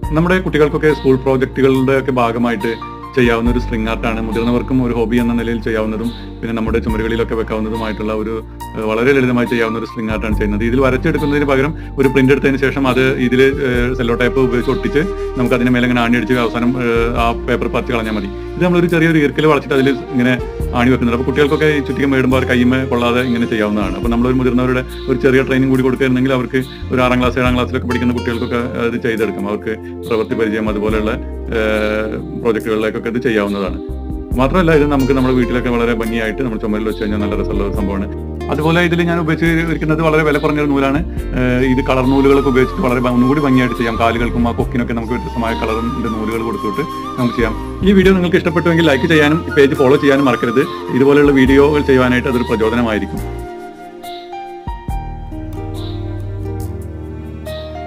നമ്മുടെ കുട്ടികൾക്കൊക്കെ സ്കൂൾ പ്രോജക്റ്റുകളുടെ ഒക്കെ ഭാഗമായിട്ട് ചെയ്യാവുന്ന ഒരു സ്ട്രിങ് ആർട്ടാണ് മുതിർന്നവർക്കും ഒരു ഹോബി എന്ന നിലയിൽ ചെയ്യാവുന്നതും പിന്നെ നമ്മുടെ ചുമരുകളിലൊക്കെ വെക്കാവുന്നതുമായിട്ടുള്ള ഒരു ഏഹ്, വളരെ ലളിതമായി ചെയ്യാവുന്ന ഒരു സ്ട്രിങ് ആർട്ടാണ് ചെയ്യുന്നത് ഇതിൽ വരച്ചെടുക്കുന്നതിന് പകരം ഒരു പ്രിന്റ് എടുത്തതിന് ശേഷം അത് ഇതിൽ സെല്ലോ ടൈപ്പ് ഉപയോഗിച്ച് ഒട്ടിച്ച് നമുക്ക് അതിന് മേലെ ഇങ്ങനെ ആണി അടിച്ച് അവസാനം ഏഹ്, ആ പേപ്പർ പറിച്ച് കളഞ്ഞാൽ മതി ഇത് നമ്മളൊരു ചെറിയൊരു ഈർക്കിൽ വളച്ചിട്ട് അതിൽ ഇങ്ങനെ ആണി വെക്കുന്നുണ്ട് അപ്പോൾ കുട്ടികൾക്കൊക്കെ ഈ ചുറ്റികം ഇടുമ്പോൾ അവർ കൈമ കൊള്ളാതെ ഇങ്ങനെ ചെയ്യാവുന്നതാണ് അപ്പോൾ നമ്മളൊരു മുതിർന്നവരുടെ ഒരു ചെറിയ ട്രെയിനിങ് കൂടി കൊടുക്കുകയാണെങ്കിൽ അവർക്ക് ഒരു ആറാം ക്ലാസ് ഏഴാം ക്ലാസ്സിലൊക്കെ പഠിക്കുന്ന കുട്ടികൾക്കൊക്കെ അത് ചെയ്തെടുക്കും അവർക്ക് പ്രവൃത്തി പരിചയം അതുപോലെയുള്ള പ്രോജക്റ്റുകളിലേക്കൊക്കെ ഇത് ചെയ്യാവുന്നതാണ് മാത്രമല്ല ഇത് നമുക്ക് നമ്മുടെ വീട്ടിലൊക്കെ വളരെ ഭംഗിയായിട്ട് നമ്മൾ ചുമരിൽ വെച്ച് കഴിഞ്ഞാൽ നല്ല രസമുള്ള ഒരു സംഭവമാണ് അതുപോലെ ഇതിൽ ഞാൻ ഉപയോഗിച്ചിരിക്കുന്നത് വളരെ വില കുറഞ്ഞ ഒരു നൂലാണ് ഏഹ് ഇത് കളർ നൂലുകളൊക്കെ ഉപയോഗിച്ചിട്ട് വളരെ ഭ- ഒന്നുകൂടി ഭംഗിയായിട്ട് ചെയ്യാം കാലുകൾക്കും ആ കൊക്കിനൊക്കെ നമുക്ക് വ്യത്യസ്തമായ കളറിന്റെ നൂലുകൾ കൊടുത്തിട്ട് നമുക്ക് ചെയ്യാം ഈ വീഡിയോ നിങ്ങൾക്ക് ഇഷ്ടപ്പെട്ടുവെങ്കിൽ ലൈക്ക് ചെയ്യാനും പേജ് ഫോളോ ചെയ്യാനും മറക്കരുത് ഇതുപോലെയുള്ള വീഡിയോകൾ ചെയ്യുവാനായിട്ട് അതൊരു പ്രചോദനമായിരിക്കും